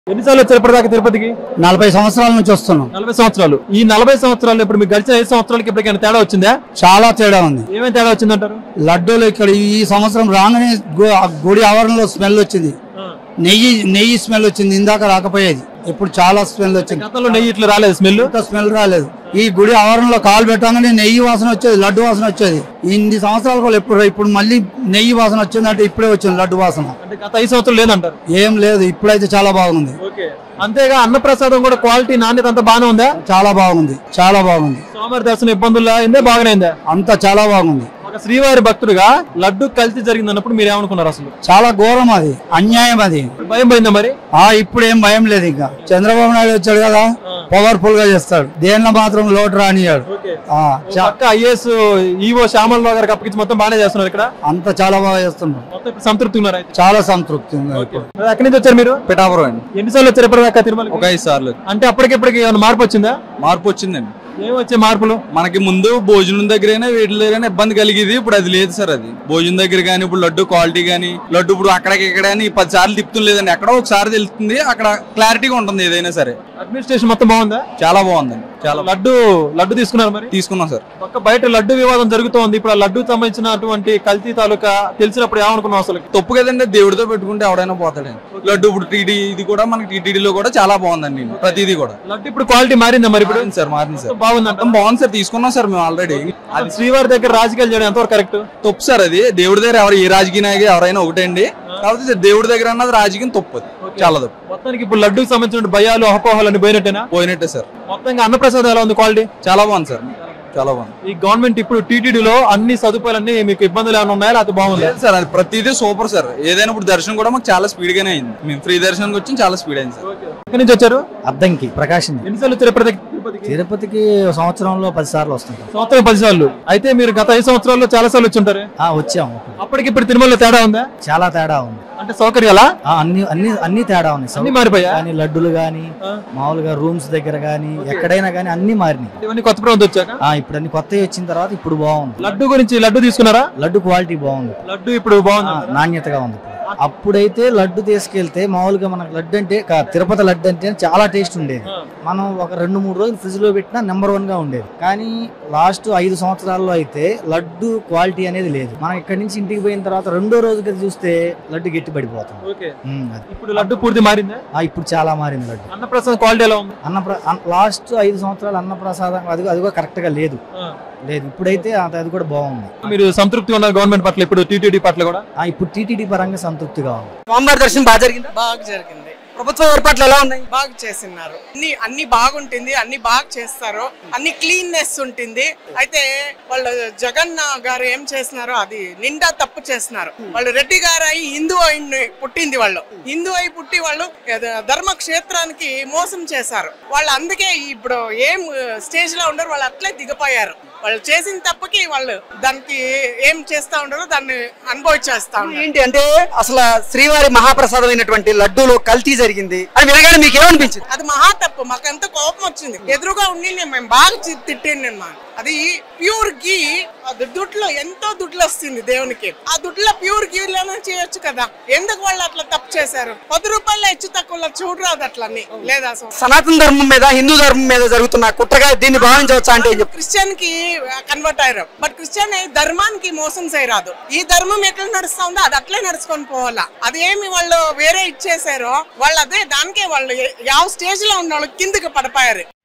ఎన్నిసార్లు వచ్చారు ఇప్పటిదాకా తిరుపతికి నలభై సంవత్సరాల నుంచి వస్తున్నాం నలభై సంవత్సరాలు ఈ నలభై సంవత్సరాలు ఇప్పుడు మీకు గడిచిన ఐదు సంవత్సరాలకి ఇప్పటికైనా తేడా వచ్చిందా చాలా తేడా ఉంది ఏమేమి తేడా వచ్చిందంటారు లడ్డూలు ఇక్కడ ఈ సంవత్సరం రాగానే గు- ఆ గుడి ఆవరణలో స్మెల్ వచ్చింది నెయ్యి నెయ్యి స్మెల్ వచ్చింది ఇందాక రాకపోయేది ఇప్పుడు చాలా స్మెల్ వచ్చింది గతంలో నెయ్యి ఇట్లా రాలేదు స్మెల్ ఇంత స్మెల్ రాలేదు ఈ గుడి ఆవరణలో కాలు పెట్టగానే నెయ్యి వాసన వచ్చేది లడ్డు వాసన వచ్చేది ఇన్ని సంవత్సరాల కూడా ఎప్పుడు ఇప్పుడు మళ్ళీ నెయ్యి వాసన వచ్చిందంటే ఇప్పుడే వచ్చింది లడ్డు వాసన అంటే గత ఐదు సంవత్సరాలు లేదంటారు ఏం లేదు ఇప్పుడైతే చాలా బాగుంది ఓకే అంతేగా అన్నప్రసాదం కూడా క్వాలిటీ నాణ్యత అంతా బాగానే ఉందా చాలా బాగుంది చాలా బాగుంది సోమవారి దర్శనం ఇబ్బందులు అయిందే బాగానే అయిందా అంతా చాలా బాగుంది ఒక శ్రీవారి భక్తుడుగా లడ్డు కల్తీ జరిగింది అన్నప్పుడు మీరు ఏమనుకున్నారు అసలు చాలా ఘోరం అది అన్యాయం అది భయం పోయిందా మరి ఆ ఇప్పుడు ఏం భయం లేదు ఇంకా చంద్రబాబు నాయుడు వచ్చాడు కదా పవర్ఫుల్ గా చేస్తాడు దేనిలో మాత్రం లోటు రానియాడు ఆ, చా- పక్క ఐఏఎస్ ఈవో శ్యామలరావు గారికి అప్పగించి మొత్తం బాగానే చేస్తున్నారు ఇక్కడ అంత చాలా బాగా చేస్తున్నాడు మొత్తం ఇప్పుడు సంతృప్తి ఉన్నారు అయితే చాలా సంతృప్తి ఉంది ఇప్పుడు మరి ఎక్కడి నుంచి వచ్చారు మీరు పిఠాపురం అండి ఎన్నిసార్లు వచ్చారు ఇప్పటిదాకా తిరుమల ఒక ఐదు సార్లు అంటే అప్పటికిప్పటికి ఏమైనా మార్పు వచ్చిందా మార్పు వచ్చిందండి ఏం వచ్చే మార్పులు మనకి ముందు భోజనం దగ్గరైనా వీటి దగ్గరైనా ఇబ్బంది కలిగేది ఇప్పుడు అది లేదు సార్ అది భోజనం దగ్గర కానీ ఇప్పుడు లడ్డు క్వాలిటీ కానీ లడ్డు ఇప్పుడు అక్కడికి ఇక్కడ అని పది సార్లు తిప్పుతుంది లేదండి ఎక్కడో ఒకసారి తెలుస్తుంది అక్కడ క్లారిటీగా ఉంటుంది ఏదైనా సరే అడ్మినిస్ట్రేషన్ మొత్తం బాగుందా చాలా బాగుందండి చాలా లడ్డు లడ్డు తీసుకున్నారు మరి తీసుకున్నాం సార్ పక్క బయట లడ్డు వివాదం జరుగుతోంది ఇప్పుడు ఆ లడ్డు సంబంధించినటువంటి కల్తీ తాలూకా తెలిసినప్పుడు ఏమనుకున్నాం అసలు తప్పు కదండి దేవుడితో పెట్టుకుంటే ఎవడైనా పోతాడండి లడ్డు ఇప్పుడు టీడీ ఇది కూడా మనకి టీటీడీలో కూడా చాలా బాగుందండి ప్రతిదీ కూడా లడ్డు ఇప్పుడు క్వాలిటీ మారిందా మరి ఇప్పుడు మారింది సార్ మారింది సార్ బాగుందంట మొత్తం బాగుంది సార్ తీసుకున్నాం సార్ మేము ఆల్రెడీ అది శ్రీవారి దగ్గర రాజకీయాలు చేయడం ఎంతవరకు కరెక్ట్ తప్పు సార్ అది దేవుడి దగ్గర ఎవరు ఏ రాజకీయ నాయకుడు ఎవరైనా ఒకటే అండి కాకపోతే దేవుడి దగ్గర అన్నది రాజకీయం తప్పు అది చాలా తప్పు మొత్తానికి ఇప్పుడు లడ్డుకి సంబంధించిన భయాలు అపోహలు అన్ని పోయినట్టేనా పోయినట్టే సార్ మొత్తంగా అన్నప్రసాదం ఎలా ఉంది క్వాలిటీ చాలా బాగుంది సార్ చాలా బాగుంది ఈ గవర్నమెంట్ ఇప్పుడు టీటీడీలో అన్ని సదుపాయాలన్నీ మీకు ఇబ్బందులు ఏమైనా ఉన్నాయా లేకపోతే బాగుంది లేదు సార్ అది ప్రతిదీ సూపర్ సార్ ఏదైనా ఇప్పుడు దర్శనం కూడా మాకు చాలా స్పీడ్ గానే అయింది మేము ఫ్రీ దర్శనానికి వచ్చి చాలా స్పీడ్ అయింది సార్ ఎక్కడి నుంచి వచ్చారు అద్దంకి ప్రకాశం ఎన్నిసార్లు వచ్చారు ఇప్పటిదాకా తిరుపతికి తిరుపతికి సంవత్సరంలో పది సార్లు వస్తుంటాం సంవత్సరం పది సార్లు అయితే మీరు గత ఐదు సంవత్సరాల్లో చాలా సార్లు వచ్చి ఉంటారు ఆ, వచ్చాము అప్పటికి ఇప్పుడు తిరుమలలో తేడా ఉందా చాలా తేడా ఉంది అంటే సౌకర్యాలా ఆ, అన్ని అన్ని అన్ని తేడా ఉన్నాయి అన్ని మారిపోయా కానీ లడ్డులు గాని మామూలుగా రూమ్స్ దగ్గర గాని ఎక్కడైనా గాని అన్ని మారినాయి ఇవన్నీ కొత్త ప్రభుత్వం వచ్చాక ఆ, ఇప్పుడు అన్ని కొత్తవి వచ్చిన తర్వాత ఇప్పుడు బాగుంది లడ్డు గురించి లడ్డు తీసుకున్నారా లడ్డు క్వాలిటీ బాగుంది లడ్డు ఇప్పుడు ఆ, బాగుంది నాణ్యతగా ఉంది ఇప్పుడు. అప్పుడైతే లడ్డు తీసుకెళ్తే మామూలుగా మనకు లడ్డు అంటే కా- తిరుపతి లడ్డు అంటే చాలా టేస్ట్ ఉండేది మనం ఒక రెండు మూడు రోజులు ఫ్రిడ్జ్ లో పెట్టినా నెంబర్ వన్ గా ఉండేది కానీ లాస్ట్ ఐదు సంవత్సరాల్లో అయితే లడ్డు క్వాలిటీ అనేది లేదు మనం ఇక్కడ నుంచి ఇంటికి పోయిన తర్వాత రెండో రోజుకి చూస్తే లడ్డు గట్టి పడిపోతుంది ఓకే ఉమ్, అది. ఇప్పుడు లడ్డు పూర్తి మారిందా ఆ, ఇప్పుడు చాలా మారింది లడ్డు అన్నప్రసాదం క్వాలిటీ ఎలా ఉంది అన్నప్ర అన్- లాస్ట్ ఐదు సంవత్సరాలు అన్నప్రసాదం అది అది కూడా కరెక్ట్ గా లేదు లేదు ఇప్పుడైతే అది అది కూడా బాగుంది మీరు సంతృప్తి ఉన్నారు గవర్నమెంట్ పట్ల ఇప్పుడు టీటీడీ పట్ల కూడా ఆ, ఇప్పుడు టీటీడీ పరంగా సంతృప్తిగా ఉంది స్వామివారి దర్శనం బాగా జరిగింది బాగా జరిగింది ప్రభుత్వ ఏర్పాట్లు ఎలా ఉన్నాయి బాగా చేసినారు అన్ని అన్ని బాగుంటుంది అన్ని బాగా చేస్తారు అన్ని క్లీన్నెస్ ఉంటుంది అయితే వాళ్ళు జగన్ గారు ఏం చేసినారో అది నిండా తప్పు చేస్తున్నారు వాళ్ళు రెడ్డి గారు అయి హిందూ అయి పుట్టింది వాళ్ళు హిందూ అయి పుట్టి వాళ్ళు ఏదో ధర్మ క్షేత్రానికి మోసం చేశారు వాళ్ళు అందుకే ఇప్పుడు ఏం స్టేజ్ లో ఉండరు వాళ్ళు అట్లే దిగిపోయారు వాళ్ళు చేసిన తప్పుకి వాళ్ళు దానికి ఏం చేస్తా ఉండరు దాన్ని అనుభవించేస్తా ఉన్నారు ఏంటి అంటే అసలు శ్రీవారి మహాప్రసాదమైనటువంటి లడ్డూలో కల్తీ జరిగింది అని వినగానే మీకు ఏమనిపించింది అది మహా తప్పు మాకు ఎంత కోపం వచ్చింది ఎదురుగా ఉండి మేము బాగా చి- తిట్టిండు మా అది ప్యూర్ గీ అది దుడ్లో ఎంతో దుడ్లు వస్తుంది దేవునికి ఆ దుడ్లో ప్యూర్ గీలోనే చేయొచ్చు కదా ఎందుకు వాళ్ళు అట్లా తప్పు చేశారు పది రూపాయలు హెచ్చు తక్కువ చూడరాదు అట్లా లేదా అసలు సనాతన ధర్మం మీద హిందూ ధర్మం మీద జరుగుతున్న కుట్రగా దీన్ని భావించవచ్చా అంటే ఏం చెప్తారు? క్రిస్టియన్ కి కన్వర్ట్ అయ్యారు బట్ క్రిస్టియన్ అయి ధర్మానికి మోసం చేయరాదు ఈ ధర్మం ఎట్లా నడుస్తా ఉందో అది అట్లే నడుచుకొని పోవాలా అది ఏమి వాళ్ళు వేరే ఇచ్చేసారో వాళ్ళు అదే దానికే వాళ్ళు ఏ- యావ స్టేజ్ లో ఉన్న వాళ్ళు కిందకి పడిపోయారు